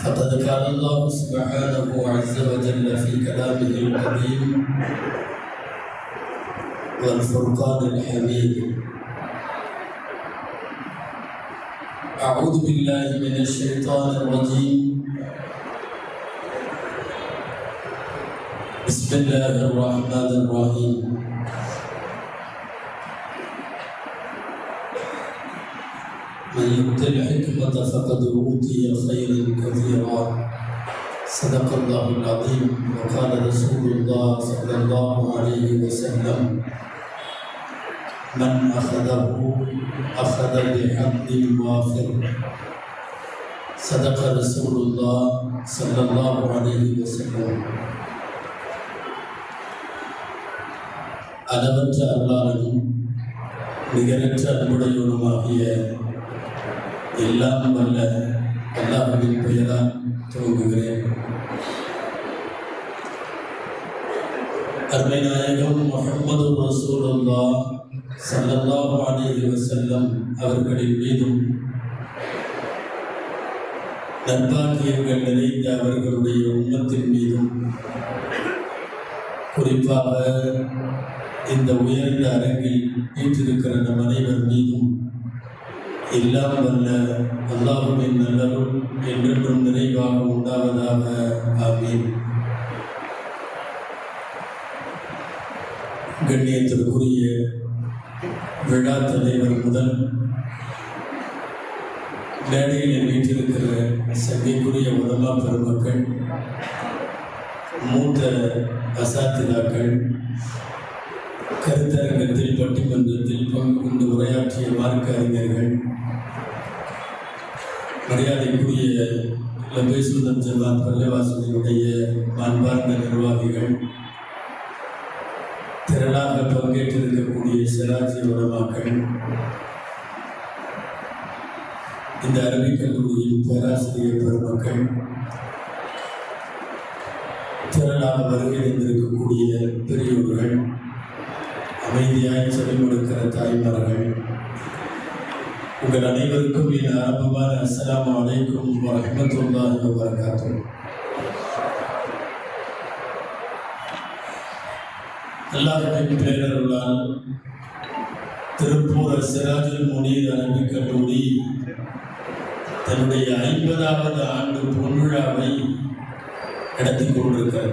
فقد قال الله سبحانه عز وجل في كلامه القديم والفرقان الحميد أعوذ بالله من الشيطان الرجيم بسم الله الرحمن الرحيم من يؤت الحكمة فقد أوتي خيرا كثيرا صدق الله العظيم وقال رسول الله صلى الله عليه وسلم من أخذه أخذ بحظ وافر صدق رسول الله صلى الله عليه وسلم அளவற்ற அருளாளனும் நிகரற்ற அன்புடையவனுமாகிய எல்லாம் வல்ல அல்லாஹுவின் பெயரால் துவங்குகிறேன் அருமை நாயகம் முகமது ரசூலுல்லா சல்லல்லாஹு அலைஹி வஸல்லம் அவர்களின் மீதும் நற்பாக்கியங்கள் நிறைந்த அவர்களுடைய உம்மத்தின் மீதும் குறிப்பாக இந்த உயர்ந்த அரங்கில் வீற்றிருக்கிற நம் அனைவர் மீதும் எல்லாம் வல்ல அல்லாஹுவின் நல்லருள் என்றென்றும் நிறைவாக உண்டாவதாக ஆமீன் கண்ணியத்திற்குரிய விழா தலைவர் முதல் மேடையில் வீற்றிருக்கிற சங்கைக்குரிய உலமா பெருமக்கள் மூத்த அசாத்திராக்கள் கருத்தரங்கத்தில் பட்டிமன்றத்தில் பங்கு கொண்டு உரையாற்றிய மார்க்க அறிஞர்கள் மரியாதைக்குரிய லபேசுதன் ஜமாத் பள்ளவாசலினுடைய மாண்பார்ந்த நிர்வாகிகள் திரளாக பங்கேற்றிருக்கக்கூடிய சிராஜி உலமாக்கள் இந்த அரபிக் கல்லூரியின் பேராசிரியர் பெருமக்கள் திரளாக வருகை தந்திருக்கக்கூடிய பெரியோர்கள் அமைதியாய் செவிமடுக்கிற தாய்மார்கள் உங்கள் அனைவருக்கும் என் ஆரம்பமான அஸ்ஸலாமு அலைக்கும் வரஹ்மத்துல்லாஹி வபரகாத்துஹு அல்லாஹ்வின் பேரருளால் திருப்பூர் சிராஜுல் முனீர் அரபிக் கல்லூரி தன்னுடைய ஐம்பதாவது ஆண்டு பொன்விழாவை நடத்தி கொண்டிருக்கிறது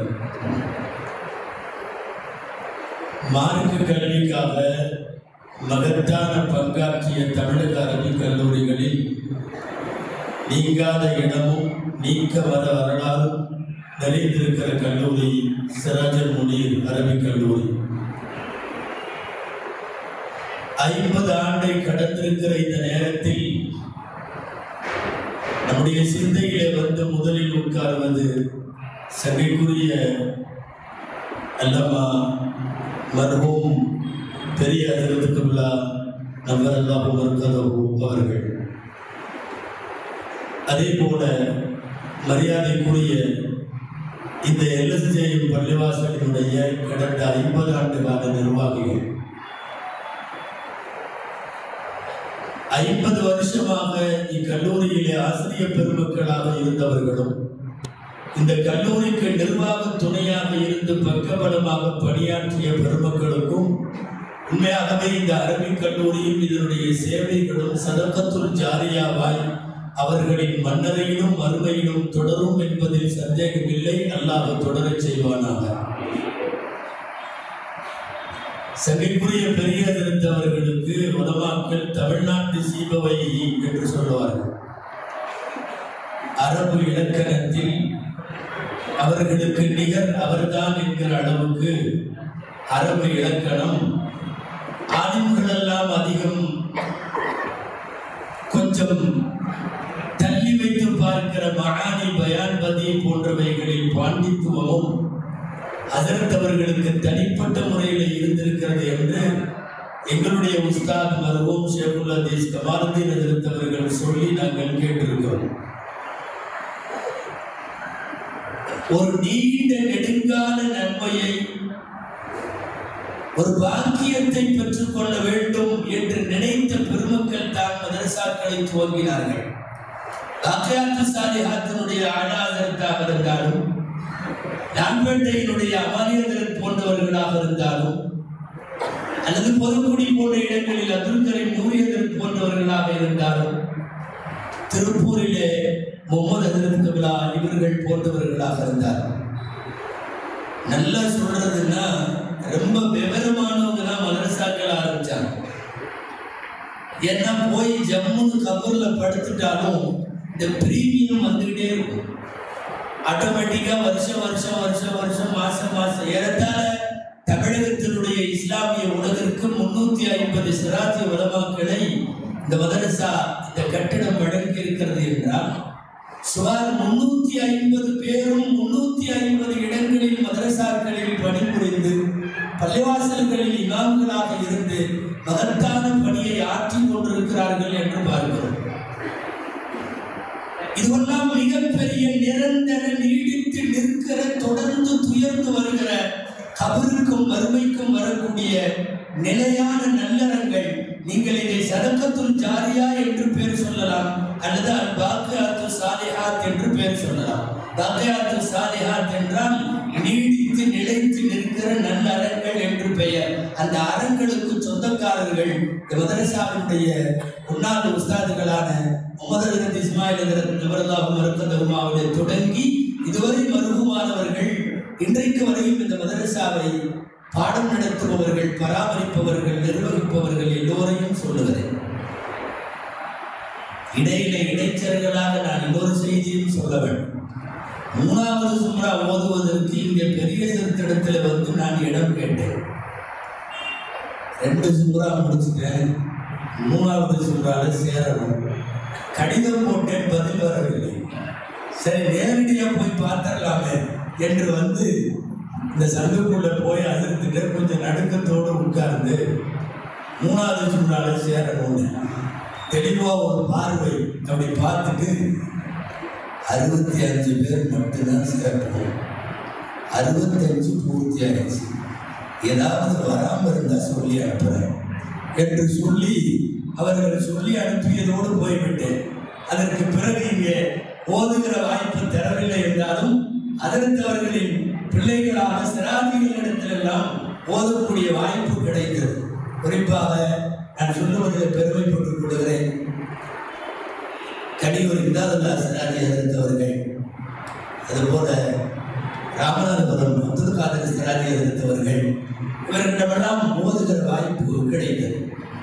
மார்க்க கல்விக்காக மகத்தான பங்காற்றிய தமிழக அரபிக் கல்லூரிகளில் நீங்காத இடமும் நீக்க வர வரலாறும் நிறைந்திருக்கிற கல்லூரி சிராஜல் முனீர் அரபிக் கல்லூரி ஐம்பது ஆண்டை கடந்திருக்கிற இந்த நேரத்தில் நம்முடைய சிந்தையிலே வந்து முதலில் உட்காருவது சங்கைக்குரிய அல்லமா மர்ஹூம் பெரிய அதிரத்துக்குள்ளா நம்பர் அல்லாஹு மர்கதவு அவர்கள் அதே போல மரியாதைக்குரிய இந்த எல்எஸ்ஜேஎம் பள்ளிவாசலினுடைய கடந்த ஐம்பது ஆண்டு கால நிர்வாகிகள் ஐம்பது வருஷமாக இக்கல்லூரியிலே ஆசிரியர் பெருமக்களாக இருந்தவர்களும் இந்த கல்லூரிக்கு நிர்வாக துணையாக இருந்து பக்கபலமாக பணியாற்றிய பெருமக்களுக்கும் உண்மையாகவே இந்த அரபிக் கல்லூரியும் இதனுடைய சேவைகளும் சதக்கத்துள் ஜாரியாவாய் அவர்களின் மன்னரையிலும் மறுமையிலும் தொடரும் என்பதில் சந்தேகமில்லை அல்லாஹ் தொடரச் செய்வானாக சங்கைக்குரிய பெரிய இருந்தவர்களுக்கு உலமாக்கள் தமிழ்நாட்டு சீபவை என்று சொல்லுவார்கள் அரபு இலக்கணத்தில் அவர்களுக்கு நிகர் அவர்தான் என்கிற அளவுக்கு அரபு இலக்கணம் ஆலிம்கள் எல்லாம் அதிகம் கொஞ்சம் தள்ளி வைத்து பார்க்கிற மகானி பயான்பதி போன்றவைகளில் பாண்டித்துவமும் அதற்கவர்களுக்கு தனிப்பட்ட முறையில் இருந்திருக்கிறது என்று எங்களுடைய உஸ்தாத் மருவும் ஷேகுல் அதீஸ் கமாலுதீன் எதிர்த்தவர்கள் சொல்லி நாங்கள் கேட்டிருக்கிறோம் ஒரு நீண்ட நெடுங்கால நன்மையை ஒரு பாக்கியத்தை பெற்றுக் கொள்ள வேண்டும் என்று நினைத்த பெருமக்கள் தான் மதரசாக்களை துவங்கினார்கள் காக்கையாத்து சாலிஹாத்தினுடைய ஆடாதரத்தாக இருந்தாலும் லாம்பேட்டையினுடைய அமானியதரத் போன்றவர்களாக இருந்தாலும் அல்லது பொதுக்குடி போன்ற இடங்களில் அப்துல் கரீம் நூரியதரத் போன்றவர்களாக இருந்தாலும் திருப்பூரிலே முகமது ஹசரத் கபிலா இவர்கள் போன்றவர்களாக இருந்தாலும் நல்லா சொல்றதுன்னா ரொம்ப விவரமானவங்க தான் மதரசாக்கள் ஆரம்பிச்சாங்க ஏன்னா போய் ஜம்முன்னு கபூர்ல படுத்துட்டாலும் இந்த பிரீமியம் வந்துகிட்டே இருக்கும் ஆட்டோமேட்டிக்கா வருஷம் வருஷம் வருஷம் வருஷம் மாசம் மாசம் ஏறத்தாழ தமிழகத்தினுடைய இஸ்லாமிய உலகிற்கு முன்னூத்தி ஐம்பது சிராத்திய உலமாக்களை இந்த மதரசா இந்த கட்டிடம் வழங்கி இருக்கிறது என்றால் சுமார் முன்னூத்தி ஐம்பது பேரும் முன்னூத்தி ஐம்பது இடங்களில் மதரசாக்களில் பணிபுரிந்து பள்ளிவாசல்களில் இமாம்களாக இருந்து மகத்தான பணியை ஆற்றிக் கொண்டிருக்கிறார்கள் என்று பார்க்கிறோம் இதுவெல்லாம் மிகப்பெரிய நிரந்தர நீடித்து நிற்கிற தொடர்ந்து துயர்ந்து வருகிற கபருக்கும் வறுமைக்கும் வரக்கூடிய நிலையான நல்லறங்கள் நீங்கள் இதை சதக்கத்துல் ஜாரியா என்று பேர் சொல்லலாம் அல்லது அல் பாக்கியாத்து சாலிஹாத் என்று பேர் சொல்லலாம் பாக்கியாத்து சாலிஹாத் என்றால் நீடித்து நிலைத்து நிற்கிற நல்ல அறங்கள் என்று பெயர் அந்த அறங்களுக்கு சொந்தக்காரர்கள் இந்த மதரசாவினுடைய முன்னாள் உஸ்தாதுகளான முகமது ஹசரத் இஸ்மாயில் ஹசரத் நபரல்லாஹு மருக்கதகுமாவிலே தொடங்கி இதுவரை மருகுமானவர்கள் இன்றைக்கு வரையும் இந்த மதரசாவை பாடம் நடத்துபவர்கள் பராமரிப்பவர்கள் நிர்வகிப்பவர்கள் எல்லோரையும் சொல்லுகிறேன் இடையில இடைச்சல்களாக நான் இன்னொரு செய்தியும் சொல்ல வேண்டும் மூணாவது சும்ரா ஓதுவதற்கு இங்கே பெரிய திருத்தடத்தில் வந்து நான் இடம் கேட்டேன் ரெண்டு சும்ரா முடிச்சுட்டேன் மூணாவது சும்ரால சேரணும் கடிதம் போட்டேன் பதில் வரவில்லை சரி நேரடியாக போய் பார்த்துடலாமே என்று வந்து இந்த சங்குக்குள்ள போய் அதிர்த்துட்டு கொஞ்சம் நடுக்கத்தோடு உட்கார்ந்து மூணாவது சும்ரால சேரணும்னு தெளிவாக ஒரு பார்வை அப்படி பார்த்துட்டு அறுபத்தி அஞ்சு பேர் மட்டும்தான் சேர்ப்போம் அறுபத்தஞ்சு பூர்த்தி ஆயிடுச்சு ஏதாவது வராமல் இருந்தால் சொல்லி அனுப்புகிறேன் என்று சொல்லி அவர்கள் சொல்லி அனுப்பியதோடு போய்விட்டேன் அதற்கு பிறகு இங்கே ஓதுகிற வாய்ப்பு தரவில்லை என்றாலும் அதற்கவர்களின் பிள்ளைகளாக சிறாதிகளிடத்திலெல்லாம் ஓதக்கூடிய வாய்ப்பு கிடைத்தது குறிப்பாக நான் சொல்லுவதில் பெருமைப்பட்டுக் கொள்கிறேன் கடியூர் இந்தாதுல்லா சிராஜி எதிர்த்தவர்கள் அதுபோல ராமநாதபுரம் அப்துல் காதர் சிராஜி எதிர்த்தவர்கள் இவர்களிடமெல்லாம் மோதுகிற வாய்ப்பு கிடைத்தது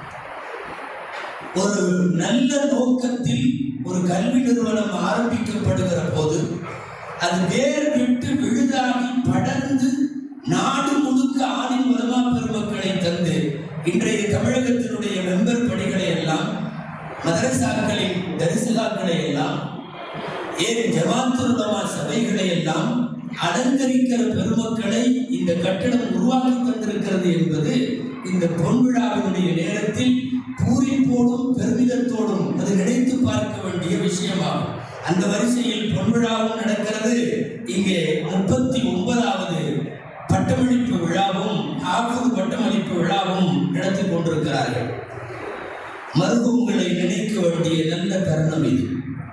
ஒரு நல்ல நோக்கத்தில் ஒரு கல்வி நிறுவனம் ஆரம்பிக்கப்படுகிற போது அது வேர் விட்டு விழுதாகி படர்ந்து நாடு முழுக்க ஆணின் மதமா பெருமக்களை தந்து இன்றைய தமிழகத்தினுடைய மெம்பர் படிகளை எல்லாம் மதரசாக்களின் தரிசலாக்களை எல்லாம் ஏன் ஜமாத்துலமா சபைகளை எல்லாம் அலங்கரிக்கிற பெருமக்களை இந்த கட்டடம் உருவாக்கி தந்திருக்கிறது என்பது இந்த பொன்விழாவினுடைய நேரத்தில் பூரிப்போடும் பெருமிதத்தோடும் அது நினைத்து பார்க்க வேண்டிய விஷயமாகும் அந்த வரிசையில் பொன்விழாவும் நடக்கிறது இங்கே முப்பத்தி ஒன்பதாவது பட்டமளிப்பு விழாவும் ஆகுது பட்டமளிப்பு விழாவும் நடத்தி கொண்டிருக்கிறார்கள் மருத்துவங்களை நினைக்க வேண்டிய நல்ல தருணம் இது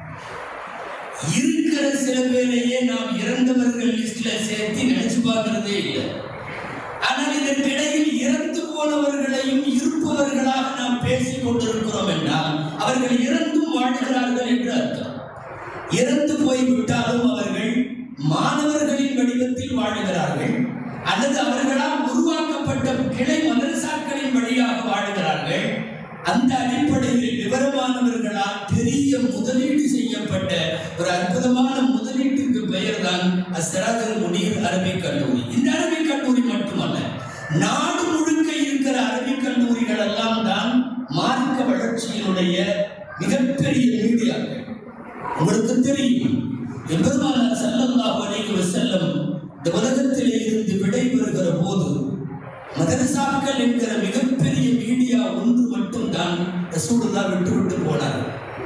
இருக்கிற சில பேரையே நாம் இறந்தவர்கள் லிஸ்ட்ல சேர்த்து நினைச்சு பார்க்கறதே இல்லை ஆனால் இதற்கிடையில் இறந்து போனவர்களையும் இருப்பவர்களாக நாம் பேசிக் கொண்டிருக்கிறோம் என்றால் அவர்கள் இறந்தும் வாழ்கிறார்கள் என்று அர்த்தம் இறந்து போய் விட்டாலும் அவர்கள் மாணவர்களின் வடிவத்தில் வாழுகிறார்கள் அல்லது அவர்களால் உருவாக்கப்பட்ட கிளை மதரசாக்களின் வழியாக வாழுகிறார்கள் அந்த அடிப்படையில் விவரமானவர்களால் பெரிய முதலீடு செய்யப்பட்ட ஒரு அற்புதமான முதலீட்டுக்கு பெயர் தான் அஸ்ராஜல் முனீர் அரபிக் கல்லூரி இந்த அரபிக் கல்லூரி மட்டுமல்ல நாடு முழுக்க இருக்கிற அரபிக் கல்லூரிகள் எல்லாம் தான் மார்க்க வளர்ச்சியினுடைய மிகப்பெரிய மீடியாக்கள் உங்களுக்கு தெரியும் எம்பெருமானார் ஸல்லல்லாஹு அலைஹி வஸல்லம் இந்த உலகத்திலே இருந்து விடைபெறுகிற போது மதரசாக்கள் என்கிற மிகப்பெரிய மீடியா ஒன்று மட்டும்தான் ரசூலுல்லாஹ் விட்டு விட்டு போனார்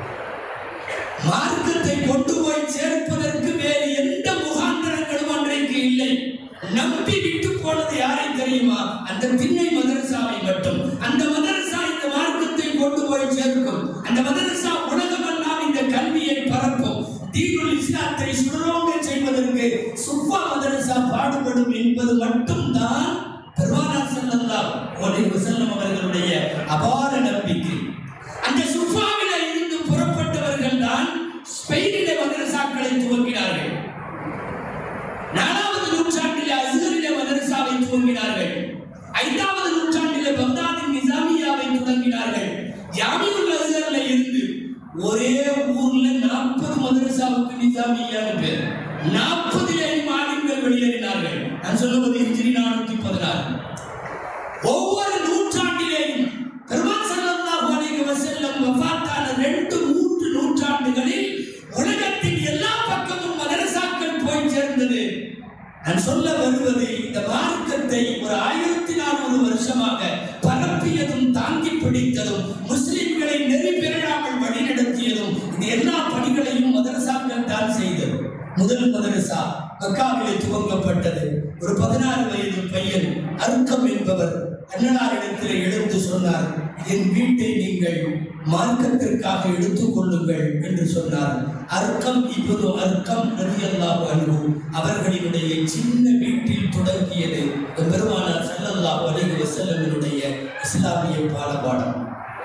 மார்க்கத்தை கொண்டு போய் சேர்ப்பதற்கு வேறு எந்த முகாந்திரங்களும் அன்றைக்கு இல்லை நம்பி விட்டு போனது யாரை தெரியுமா அந்த திண்ணை மதரசாவை மட்டும் அந்த மதரசா இந்த மார்க்கத்தை கொண்டு போய் சேர்க்கும் அந்த மதரசா உலகமெல்லாம் இந்த கல்வியை பரப்ப இஸ்லாத்தை சுடரோங்க செய்வதற்கு சுப்பா மதரசா பாடுபடும் என்பது மட்டும்தான் பெருமானார் ஸல்லல்லாஹு அலைஹி வஸல்லம் அவர்களுடைய அபார நம்பிக்கை அந்த சுஃபாவில இருந்து புறப்பட்டவர்கள் தான் ஸ்பெயினிலே மதரசாக்களை துவங்கினார்கள் நாலாவது நூற்றாண்டில் அஸ்கரிலே மதரசாவை துவங்கினார்கள் ஐந்தாவது நூற்றாண்டிலே பக்தாதின் நிசாமியாவை தொடங்கினார்கள் ஜாமியுல் அஸ்கர்ல இருந்து ஒரே ஊர்ல நாற்பது மதரசாவுக்கு நிசாமியான்னு பேர் நாற்பதிலேயும் ஆளுங்கள் வெளியேறினார்கள் நான் சொல்லுவது இன்ஜினி நானூத்தி பதினாறு ஒவ்வொரு நூற்றாண்டிலேயும் பெருமாள் ஸல்லல்லாஹு அலைஹி வஸல்லம் வஃபாத்தான ரெண்டு மூன்று நூற்றாண்டுகளில் உலகத்தின் எல்லா பக்கமும் மதரசாக்கள் போய் சேர்ந்தது நான் சொல்ல வருவது இந்த மார்க்கத்தை ஒரு ஆயிரத்தி நானூறு வருஷமாக பரப்பியதும் தாங்கி பிடித்ததும் முஸ்லிம்களை நெறி பெறாமல் வழிநடத்தியதும் இந்த எல்லா பணிகளையும் மதரசாக்கள் தான் செய்தது முதல் மதரசா மக்காவிலே துவங்கப்பட்டது ஒரு பதினாறு வயது பையன் அருக்கம் என்பவர் அண்ணனாரிடத்தில் எழுந்து சொன்னார் என் வீட்டை நீங்கள் மார்க்கத்திற்காக எடுத்துக் கொள்ளுங்கள் என்று சொன்னார் அர்க்கம் இப்போது அர்க்கம் ரலியல்லாஹு அன்ஹு அவர்களினுடைய சின்ன வீட்டில் தொடங்கியது பெருமானார் ஸல்லல்லாஹு அலைஹி வஸல்லமினுடைய இஸ்லாமிய பாடபாடம்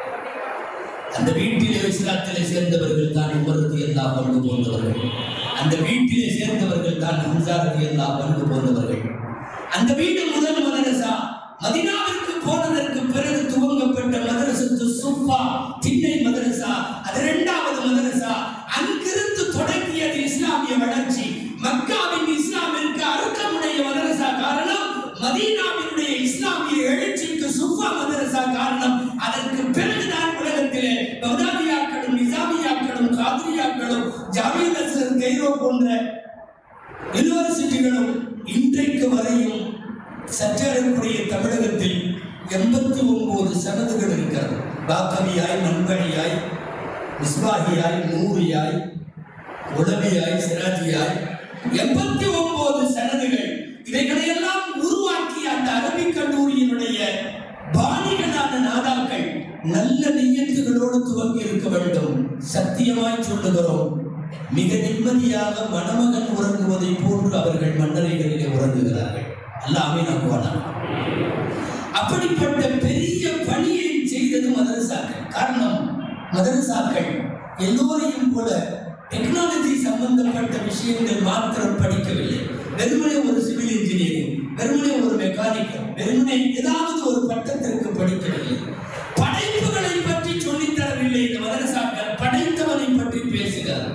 அந்த வீட்டிலே இஸ்லாத்திலே சேர்ந்தவர்கள் தான் உமர் ரலியல்லாஹு அன்ஹு போன்றவர்கள் அந்த வீட்டிலே சேர்ந்தவர்கள் தான் ஹம்சா ரலியல்லாஹு அன்ஹு போன்றவர்கள் அந்த வீடு முதல் மதரசா மதினாவிற்கு போனதற்கு பிறகு துவங்கப்பட்ட மதரசத்து சுப்பா திண்ணை மதரசா அது இரண்டாவது மதரசா அங்கிருந்து தொடங்கியது இஸ்லாமிய வளர்ச்சி மக்காவின் இஸ்லாமிற்கு அருக்கமுடைய மதரசா காரணம் மதீனாவினுடைய இஸ்லாமிய எழுச்சிக்கு சுப்பா மதரசா காரணம் அதற்கு பிறகுதான் உலகத்திலே பகதாதியாக்களும் நிசாமியாக்களும் காதிரியாக்களும் ஜாமியத் அஸ்ஹர் கெய்ரோ போன்ற யூனிவர்சிட்டிகளும் இன்றைக்கு வரையும் சற்றேறக்கூடிய தமிழகத்தில் எண்பத்தி ஒன்பது சனதுகள் இருக்கிறது பாக்கவியாய் மண்பணியாய் மிஸ்பாகியாய் நூறியாய் உளவியாய் சிராஜியாய் எண்பத்தி ஒன்பது சனதுகள் இவைகளையெல்லாம் உருவாக்கிய அந்த அரபிக் கல்லூரியினுடைய பாணிகளான நாதாக்கள் நல்ல நியத்துகளோடு துவங்கி இருக்க வேண்டும் சத்தியமாய் சொல்லுகிறோம் மிக நிம்மதியாக மணமகன் உறங்குவதை போன்று அவர்கள் மன்னரைகளிலே உறங்குகிறார்கள் அல்லாமே நம்புவானா அப்படிப்பட்ட பெரிய பணியை செய்தது மதரசாக்கள் காரணம் மதரசாக்கள் எல்லோரையும் போல டெக்னாலஜி சம்பந்தப்பட்ட விஷயங்கள் மாத்திரம் படிக்கவில்லை வெறுமனே ஒரு சிவில் இன்ஜினியரிங் வெறுமனே ஒரு மெக்கானிக்கல் வெறுமனே ஏதாவது ஒரு பட்டத்திற்கு படிக்கவில்லை படைப்புகளை பற்றி சொல்லித் தரவில்லை இந்த மதரசாக்கள் படைத்தவனை பற்றி பேசுகிறார்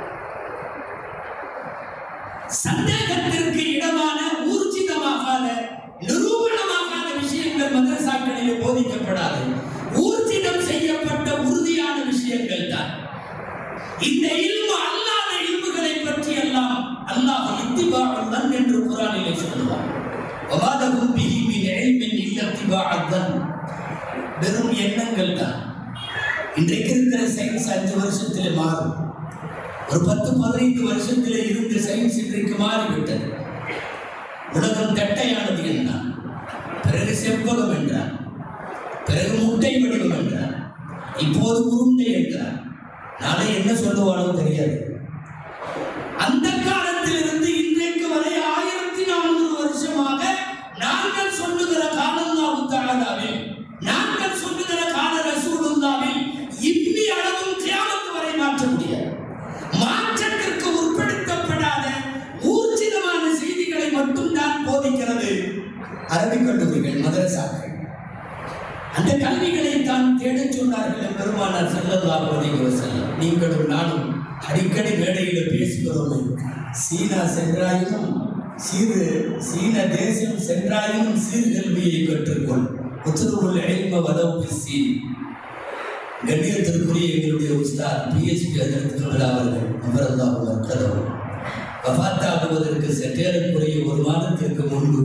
சந்தேகத்திற்கு இடமான ஊர்ஜிதமாகாத நிரூபணமாகாத விஷயங்கள் மதரசாக்களிலே போதிக்கப்படாது ஊர்ஜிதம் செய்யப்பட்ட உறுதியான விஷயங்கள் தான் இந்த இல்மு அல்லாத இல்முகளை பற்றி எல்லாம் அல்லாஹ் இத்திபாஉல் தன் என்று குர்ஆனிலே சொல்லுவார் வமாதஹும் பிஹி மின் இல்மின் இல்ல இத்திபாஉல் தன் வெறும் எண்ணங்கள் தான் இன்றைக்கு இருக்கிற சயின்ஸ் அஞ்சு வருஷத்தில் மாறும் ஒரு பத்து பதினைந்து வருஷத்தில் இருந்த சயின்ஸ் இன்றைக்கு மாறிவிட்டது உலகம் தட்டையானது என்றான் பிறகு செவ்வகம் என்றான் பிறகு முட்டை வடிவம் என்றான் இப்போது உருண்டை என்றான் நாளை என்ன சொல்லுவானோ தெரியாது அந்த காலத்திலிருந்து இன்றைக்கு வரை ஆயிரத்தி நானூறு வருஷமாக நாங்கள் சொல்லுகிற காலல்லாஹு தஆலாவில் நாங்கள் சொல்லுகிற கால ரசூலுல்லாவில் இம்மி அளவும் கியாமத் வரை மாற்ற முடியாது மாற்றத்திற்கு உட்படுத்தப்படாத ஊர்ஜிதமான செய்திகளை மட்டும்தான் போதிக்கிறது அரபிக் கல்லூரிகள் மதரசாக்கள் அந்த கல்விகளை தான் தேடச் சொன்னார்கள் பெருமானார் ஸல்லல்லாஹு அலைஹி வஸல்லம் நீங்களும் நானும் அடிக்கடி மேடையில் பேசுகிறோமே சீனா சென்றாயினும் சீரு சீன தேசம் சென்றாயினும் சீர்கல்வியை கற்றுக்கொள் உத்தரவுள்ள எல்ம வலவு சீன் கண்ணியத்திற்குரிய எங்களுடைய உஸ்தாத் பிஎஸ்பி அதிர்த்துகள் அவர்கள் அமரல்லாஹு மக்களவும் வஃபாத்தாகுவதற்கு சற்றேறக்குரிய ஒரு மாதத்திற்கு முன்பு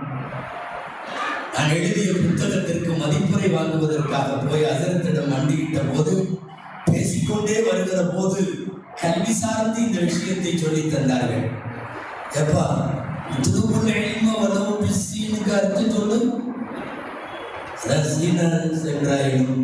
நான் எழுதிய புத்தகத்திற்கு மதிப்புரை வாங்குவதற்காக போய் அசரத்திடம் மண்டியிட்ட போது பேசிக்கொண்டே வருகிற போது கல்வி சார்ந்து இந்த விஷயத்தை சொல்லி தந்தார்கள் எப்பா திருக்குள்ள எல்ம வலவு பிஸ்ஸினுக்கு அர்த்தம் சொல்லு அதான் சீன சென்றாயினும்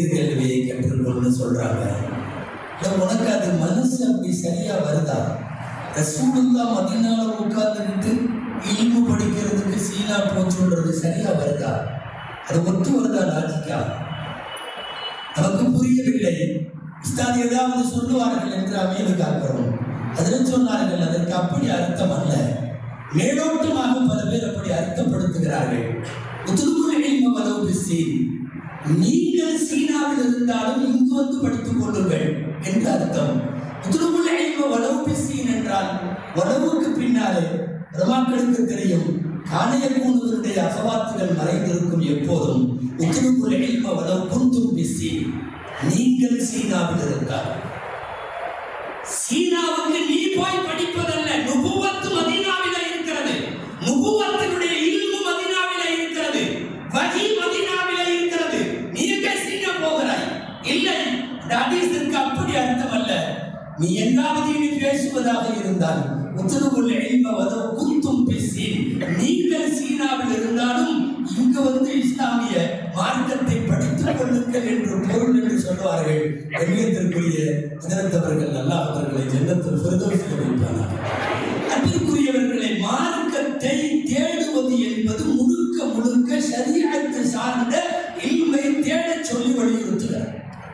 சீர்கல்வியை கற்றுக்கொள்னு சொல்றாங்க இல்ல உனக்கு அது மனசு அப்படி சரியா வருதா ரசூலுல்லா மதினால உட்கார்ந்துக்கிட்டு இல்மு படிக்கிறதுக்கு சீனா போச்சுன்றது சரியா வருதா அது ஒத்து வருதா லாஜிக்கா நமக்கு புரியவில்லை உஸ்தாத் ஏதாவது சொல்லுவார்கள் என்று அமைதி காக்கிறோம் அதில் சொன்னார்கள் அதற்கு அப்படி அர்த்தம் அல்ல மேலோட்டமாக பல பேர் அப்படி அர்த்தப்படுத்துகிறார்கள் உத்துருமுறை வலவு பிசி நீங்கள் சீனாவில் இருந்தாலும் இங்கு வந்து படித்துக் கொள்ளுங்கள் என்று அர்த்தம் உத்துருமுறை வலவு பிசின் என்றால் வலவுக்கு பின்னாலே பிரமாக்களுக்கு தெரியும் காணையக்கூணுவருடைய அகவாத்துகள் மறைந்திருக்கும் எப்போதும் உத்துருமுறை வலவு குந்தும் பிசி நீங்கள் சீனாவில் இருந்தால் சீனாவுக்கு நீ போய் படிப்பதல்ல நுபுவத்து மதீனாவில இருக்கிறது நுபுவத்தினுடைய இல்மு மதீனாவில இருக்கிறது வகி மதீனாவில இருக்கிறது நீ எங்க சீனா போகிறாய் இல்லை இந்த ஹதீஸிற்கு அப்படி அர்த்தம் அல்ல நீ எங்காவது இனி பேசுவதாக இருந்தால் உத்தரவுள்ள எழுமவதோ குந்தும் பேசி நீங்கள் சீனாவில் இருந்தாலும் இங்கு வந்து இஸ்லாமிய மார்க்கத்தை படித்துக் கொள்ளுங்கள் என்று பொருள் என்று சொல்வார்கள் கண்ணியத்திற்குரிய அதனத்தவர்கள் அல்லாஹ் அவர்களை ஜன்னத்தில் பிரதோஷத்தில் வைப்பார்கள் அன்பிற்குரியவர்களை மார்க்கத்தை தேடுவது என்பது முழுக்க முழுக்க சரியத்து சார்ந்த இல்மை தேடச் சொல்லி வலியுறுத்துகிறார்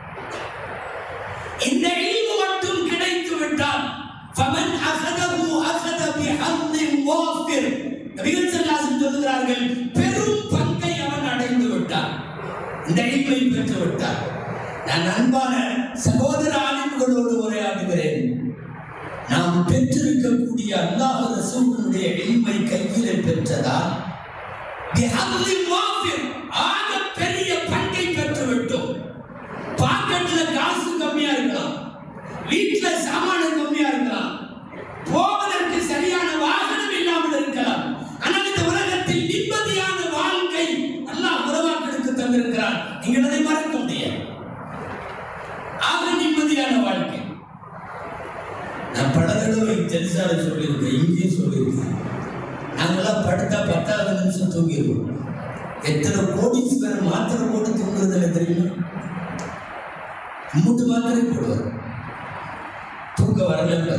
இந்த இல்மு மட்டும் கிடைத்து விட்டால் ஃபமன் அகதஹு அகத பிஹம்தின் வாஃபிர் நபிகள் ஸல்லல்லாஹு அலைஹி சொல்கிறார்கள் பெரும் பங்கை அவன் அடைந்து விட்டான் இந்த இல்மை பெற்று விட்டான் நான் அன்பான சகோதர ஆலிம்களோடு உரையாடுகிறேன் நாம் பெற்றிருக்கக்கூடிய அல்லாஹ் ரசூலுடைய இல்மை கையிலே பெற்றதால் பிஹம்தின் வாஃபிர் ஆக பெரிய பங்கை பெற்று விட்டோம் பாக்கெட்ல காசு கம்மியா இருக்கலாம் வீட்டுல சாமான கம்மியா இருக்கலாம் போவதற்கு சரியான வாகனம் இல்லாமல் இருக்கலாம் ஆனால் இந்த உலகத்தில் நிம்மதியான வாழ்க்கை அல்லாஹ் உறவாக்களுக்கு தந்திருக்கிறான் நீங்கள் அதை மறக்க முடியாது ஆக நிம்மதியான வாழ்க்கை நான் பல தடவை ஜெல்சால சொல்லியிருக்கேன் இங்கேயும் சொல்லியிருக்கேன் நாங்களாம் படுத்தா பத்தாவது நிமிஷம் தூங்கிடுவோம் எத்தனை கோடீஸ்வரர் மாத்திரை போட்டு தூங்குறதில்ல தெரியுமா மூட்டு மாத்திரை போடுவார் தூக்க வரல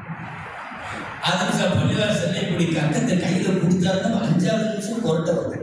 ஆதிசா பள்ளிவாசல்ல இப்படி கட்டத்தை கையில கொடுத்தாருன்னா அஞ்சாவது நிமிஷம் கொரட்ட வருது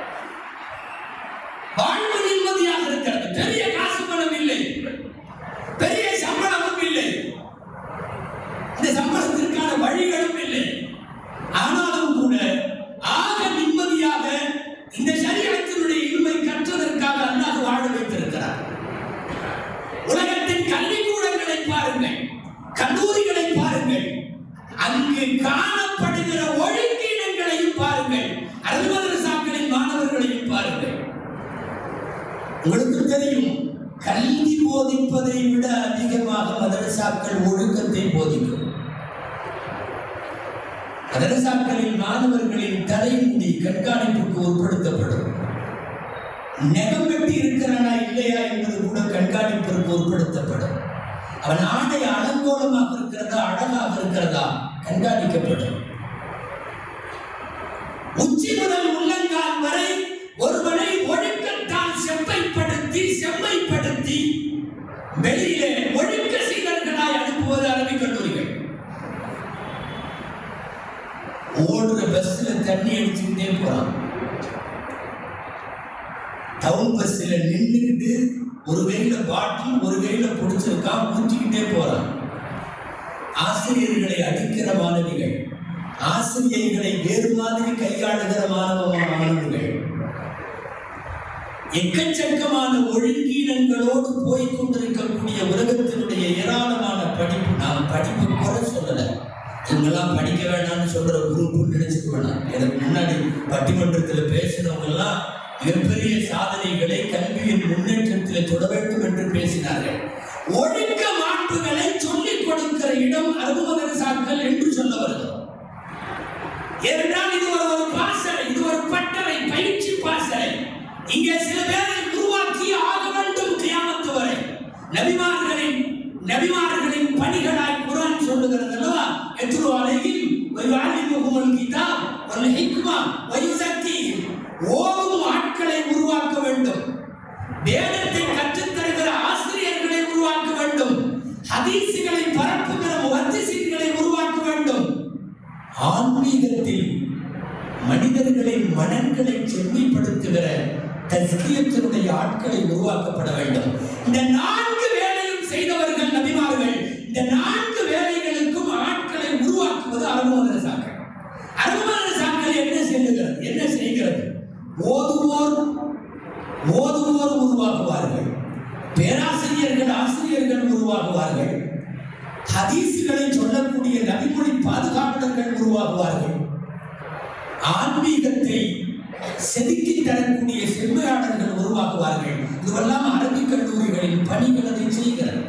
வாழ்வு நிம்மதியாக இருக்கிறது பெரிய காசு பணம் இல்லை பெரிய சம்பளமும் இல்லை இந்த சம்பளத்திற்கான வழிகளும் இல்லை ஆனாலும் கூட ஆக நிம்மதியாக இந்த சரீரத்தினுடைய இருமை கற்றதற்காக அல்லாஹ் வாழ வைத்திருக்கிறார் உலகத்தின் கல்விக்கூடங்களை பாருங்கள் கல்லூரிகளை பாருங்கள் அங்கு காணப்படுகிற ஒழுங்கீனங்களையும் பாருங்கள் அல்மதரசாக்களின் மாணவர்களையும் பாருங்கள் உங்களுக்கு தெரியும் கல்வி போதிப்பதை விட அதிகமாக மதரசாக்கள் ஒழுக்கத்தை போதிக்கும் மதரசாக்களின் மாணவர்களின் தலைமுடி கண்காணிப்புக்கு உட்படுத்தப்படும் நெகம் வெட்டி இருக்கிறானா இல்லையா என்பது கூட கண்காணிப்பிற்கு உட்படுத்தப்படும் அவன் ஆடை அலங்கோலமாக இருக்கிறதா அழகாக இருக்கிறதா கண்காணிக்கப்படும் உச்சி முதல் உள்ளங்கால் வரை ஒருவனை ஒழுக்கத்தால் செம்மைப்படுத்தி செம்மைப்படுத்தி வெளியிலே ஒழுக்க சீடர்களாய் அனுப்புவது அரபிக் கல்லூரிகள் ஓடுற பஸ்ல தண்ணி அடிச்சுக்கிட்டே போறான் டவுன் பஸ்ல நின்றுக்கிட்டு ஒரு கையில பாட்டில் ஒரு கையில பிடிச்சிருக்கான் ஊற்றிக்கிட்டே போறான் ஆசிரியர்களை அடிக்கிற மாணவிகள் ஆசிரியர்களை வேறு மாதிரி கையாளுகிற மாணவ மாணவர்கள் எக்கச்சக்கமான ஒழுங்கீனங்களோடு போய் கொண்டிருக்கக்கூடிய உலகத்தினுடைய ஏராளமான படிப்பு நாம் படிப்பு குறை சொல்லல இவங்கெல்லாம் படிக்க வேண்டாம்னு சொல்ற குரூப் நினைச்சுக்க வேணாம் எனக்கு முன்னாடி பட்டிமன்றத்தில் பேசினவங்க எல்லாம் மிகப்பெரிய சாதனைகளை கல்வியின் முன்னேற்றத்தில் தொட வேண்டும் என்று பேசினார்கள் ஒழுக்க மாண்புகளை சொல்லிக் கொடுக்கிற இடம் அருமதரசாக்கள் என்று சொல்ல வருகிறோம் ஏனென்றால் இது ஒரு ஒரு பாசறை இது ஒரு பட்டறை பயிற்சி பாசறை இங்கே சில பேரை உருவாக்கி ஆக வேண்டும் கியாமத்து வரை நபிமார்களின் நபிமார்களின் பணிகளாய் குரான் சொல்லுகிறது அல்லவா எத்ரு அலைஹிம் வயுஅல்லிமுஹுமுல் கிதாப் வல் ஹிக்மா வயுஸக்கீஹிம் ஓதும் ஆட்களை உருவாக்க வேண்டும் வேதத்தை கற்றுத் தருகிற ஆசிரியர்களை உருவாக்க வேண்டும் ஹதீசுகளை பரப்புகிற முஹத்திசீன்களை உருவாக்க வேண்டும் ஆன்மீகத்தில் மனிதர்களின் மனங்களை செம்மைப்படுத்துகிற தஸ்கியத்தினுடைய ஆட்களை உருவாக்கப்பட வேண்டும் இந்த நான்கு வேலையும் செய்தவர்கள் நபிமார்கள் இந்த நான்கு வேலைகளுக்கும் ஆட்களை உருவாக்குவது அரபுமதரசாக்கள் அரபுமதரசாக்கள் என்ன செய்கிறது என்ன செய்கிறது ஓதுவோர் ஓதுவோர் உருவாக்குவார்கள் பேராசிரியர்கள் ஆசிரியர்கள் உருவாகுவார்கள் ஹதீஸ்களை சொல்லக்கூடிய நபிமொழி பாதுகாவலர்கள் உருவாகுவார்கள் ஆன்மீகத்தை செதுக்கி தரக்கூடிய செம்மையாளர்கள் உருவாக்குவார்கள் இதுவெல்லாம் அரபிக் கல்லூரிகளின் பணிகள் அதை செய்கிறது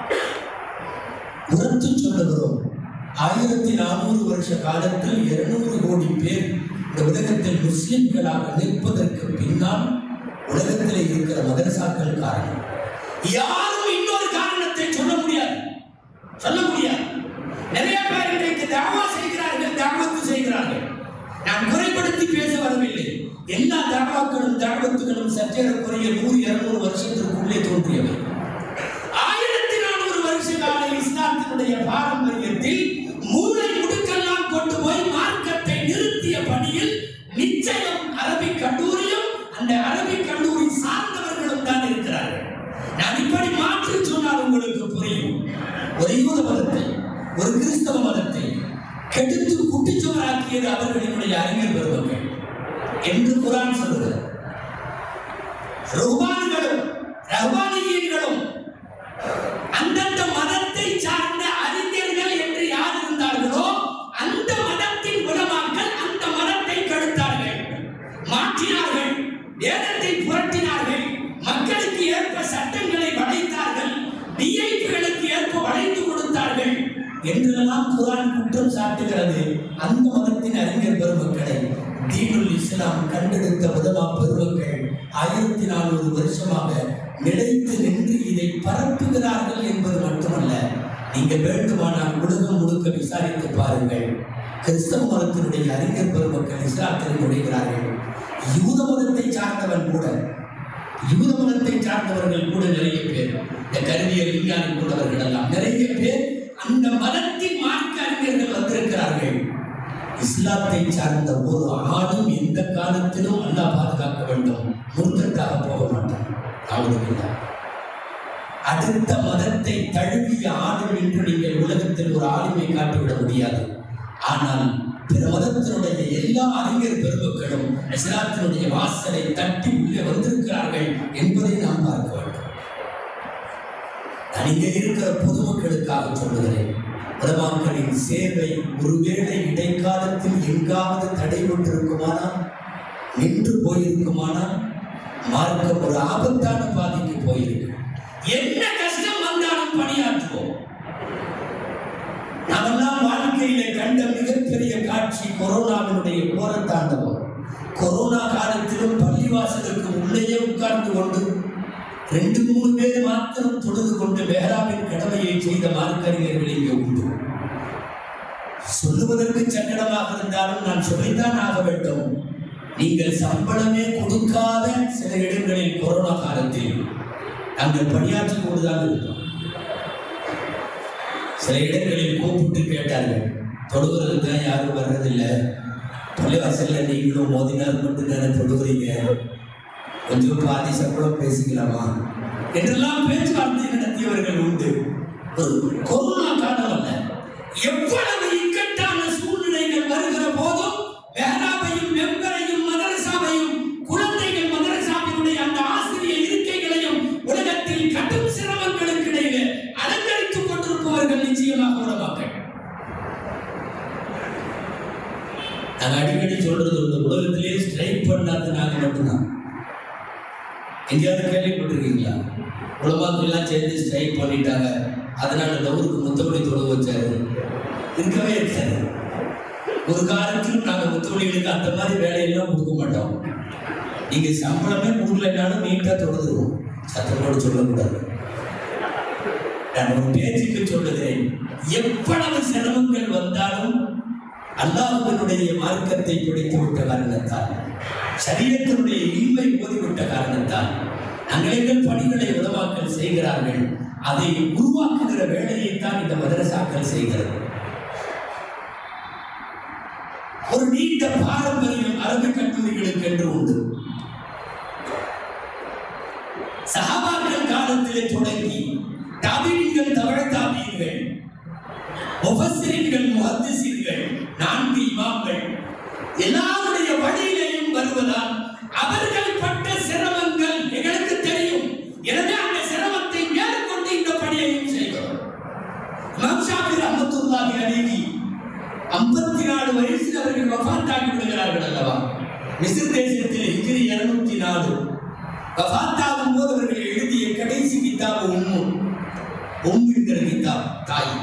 உரத்து சொல்லுகிறோம் ஆயிரத்தி நானூறு வருஷ காலத்தில் இருநூறு கோடி பேர் இந்த உலகத்தில் முஸ்லிம்களாக நிற்பதற்கு பின்னால் உலகத்தில் இருக்கிற மதரசாக்கள் காரணம் யாரும் இன்னொரு காரணத்தை சொல்ல முடியாது சொல்ல முடியாது நிறைய பேர் இன்றைக்கு தாவா செய்கிறார்கள் தாவத்து செய்கிறார்கள் நான் குறைப்படுத்தி பேச வரவில்லை எல்லா தாவாக்களும் தாவத்துகளும் சற்றேறக்குறைய நூறு இருநூறு வருஷத்திற்குள்ளே தோன்றியவை ஆயிரத்தி நானூறு வருஷ கால இஸ்லாத்தினுடைய பாரம்பரியத்தில் மூளை முடுக்கெல்லாம் கொண்டு போய் மார்க்கத்தை நிறுத்திய பணியில் நிச்சயம் அரபிக் கல்லூரியும் அந்த அரபிக் கல்லூரி சார்ந்தவர்களும் தான் இருக்கிறார்கள் நான் இப்படி மாற்றி சொன்னால் உங்களுக்கு புரியும் ஒரு யூத மதத்தை ஒரு கிறிஸ்தவ மதத்தை கெடுத்து குட்டிச்சுவராக்கியது அவர்களினுடைய அறிஞர் பெருமக்கள் என்று குரான் சொல்லுகிறது ருஹ்பான்களும் ரஹ்பானியர்களும் அந்தந்த மதத்தை சார்ந்த அறிஞர்கள் என்று யார் இருந்தார்களோ அந்த மதத்தின் உலமாக்கள் அந்த மதத்தை கெடுத்தார்கள் மாற்றினார்கள் வேதத்தை புரட்டினார்கள் மக்களுக்கு ஏற்ப சட்டங்களை வளைத்தார்கள் டிஐபிகளுக்கு ஏற்ப வளைத்து கொடுத்தார்கள் என்றெல்லாம் குரான் குற்றம் சாட்டுகிறது அந்த மதத்தின் அறிஞர் பெருமக்களை தீனுல் இஸ்லாம் கண்டெடுத்த உதவா பெருமக்கள் ஆயிரத்தி நானூறு வருஷமாக நிலைத்து நின்று இதை பரப்புகிறார்கள் என்பது மட்டுமல்ல நீங்க வேண்டுமானால் உலகம் முழுக்க விசாரித்து பாருங்கள் கிறிஸ்தவ மதத்தினுடைய அறிஞர் பெருமக்கள் இஸ்லாத்தில் நுழைகிறார்கள் யூத மதத்தை சார்ந்தவன் கூட யூத மதத்தை சார்ந்தவர்கள் கூட நிறைய பேர் இந்த கருவியல் விஞ்ஞானி கொண்டவர்கள் எல்லாம் நிறைய பேர் அந்த மதத்தின் மார்க்க அறிஞர்கள் வந்திருக்கிறார்கள் இஸ்லாத்தை சார்ந்த ஒரு ஆணும் எந்த காலத்திலும் அல்லாஹ் பாதுகாக்க வேண்டும் முர்த்தத்தாக போக மாட்டான் அவ்வளவுதான் அடுத்த மதத்தை தழுவிய ஆளும் என்று நீங்கள் உலகத்தில் ஒரு ஆளுமை காட்டிவிட முடியாது ஆனால் பிற மதத்தினுடைய எல்லா அறிஞர் பெருமக்களும் இஸ்லாத்தினுடைய வாசலை தட்டி உள்ளே வந்திருக்கிறார்கள் என்பதை நாம் பார்க்க வேண்டும் நான் இங்கே இருக்கிற பொதுமக்களுக்காக சொல்லுகிறேன் உலமாக்களின் சேவை ஒருவேளை இடைக்காலத்தில் எங்காவது தடைபட்டிருக்குமானால் நின்று போயிருக்குமானால் மார்க்கம் ஒரு ஆபத்தான பாதைக்கு போயிருக்கு என்ன கஷ்டம் வந்தாலும் பணியாற்றுவோம் நாமெல்லாம் வாழ்க்கையில கண்ட மிகப்பெரிய காட்சி கொரோனாவினுடைய கோரத்தாண்டவம் கொரோனா காலத்திலும் பள்ளிவாசலுக்கு உள்ளேயே உட்கார்ந்து கொண்டு ரெண்டு மூணு பேர் மாத்திரம் தொழுது கொண்டு வேளாவின் கடமையை செய்த மார்க்கறிஞர்கள் இங்கே உண்டு சொல்லுவதற்கு சங்கடமாக இருந்தாலும் நான் சொல்லித்தான் ஆக வேண்டும் நீங்கள் சம்பளமே கொடுக்காத சில இடங்களில் கொரோனா காலத்தில் நாங்கள் பணியாற்றி கொண்டுதான் இருந்தோம் சில இடங்களில் கூப்பிட்டு கேட்டார்கள் தொழுகிறதுக்கு தான் யாரும் வர்றதில்லை பள்ளிவாசல்ல நீங்களும் மோதினால் மட்டும் தானே தொழுகிறீங்க கொஞ்சம் பாதி சம்பளம் பேசிக்கலாமா என்றெல்லாம் பேச்சுவார்த்தை நடத்தியவர்கள் உண்டு ஒரு கொரோனா காலம் அல்ல எவ்வளவு இக்கட்டான சூழ்நிலைகள் வருகிற போதும் வேளாவையும் மெம்பரையும் மதரசாவையும் குழந்தைகள் மதரசாவினுடைய அந்த ஆசிரியர் இருக்கைகளையும் உலகத்தில் கடும் சிரமங்களுக்கு இடையிலே அலங்கரித்துக் கொண்டிருப்பவர்கள் நிச்சயமாக உலமாக்கள் நாங்க அடிக்கடி சொல்றது இந்த உலகத்திலே ஸ்ட்ரைக் பண்ணாத நாங்க மட்டும்தான் எங்கேயாவது கேள்விப்பட்டிருக்கீங்களா உலமாக்கள் எல்லாம் சேர்ந்து ஸ்ட்ரைக் பண்ணிட்டாங்க அதனால லவருக்கு முத்தபடி தொட வச்சாரு இருக்கவே இருக்காது ஒரு காலத்திலும் நாங்க முத்தபடிகளுக்கு அந்த மாதிரி வேலையெல்லாம் கொடுக்க மாட்டோம் நீங்க சம்பளமே கொடுக்கலனாலும் நீட்டா தொடுதுருவோம் சத்தத்தோடு சொல்லக்கூடாது நான் ஒரு பேச்சுக்கு சொல்லுகிறேன் எவ்வளவு சிரமங்கள் வந்தாலும் அல்லாஹ்வினுடைய மார்க்கத்தை பிடித்து விட்ட காரணத்தால் சரீரத்தினுடைய இன்மை ஓதிவிட்ட காரணத்தால் நாங்கள் எங்கள் பணிகளை உலமாக்கல் செய்கிறார்கள் அதை உருவாக்குகிற வேலையைத்தான் இந்த மதரசாக்கள் செய்கிறது ஒரு நீண்ட பாரம்பரியம் அரபிக் கல்லூரிகளுக்கு என்று உண்டு சஹாபாக்கள் காலத்திலே தொடங்கி தாபீன்கள் தவழ தாபீன்கள் முஃபஸ்ஸிரீன்கள் முஹத்திஸீன்கள் நான்கு இமாம்கள் எல்லாருடைய வழியிலேயும் வருவதால் அவர்கள் பட்ட சிரமங்கள் எங்களுக்கு தெரியும் எனவே அந்த சிரமத்தை மேற்கொண்டு இந்த பணியையும் செய்கிறோம் இமாம் ஷாஃபி ரஹ்மத்துல்லாஹி அலைஹி 54 நாலு வயசில் அவர்கள் வஃபாத்தாகி விடுகிறார்கள் அல்லவா மிஸ்ர் தேசத்தில் ஹிஜ்ரி 204 வஃபாத்தாகும் போது அவர்கள் எழுதிய கடைசி கிதாபு உம்மு உம் என்கிற கிதாப் தாய்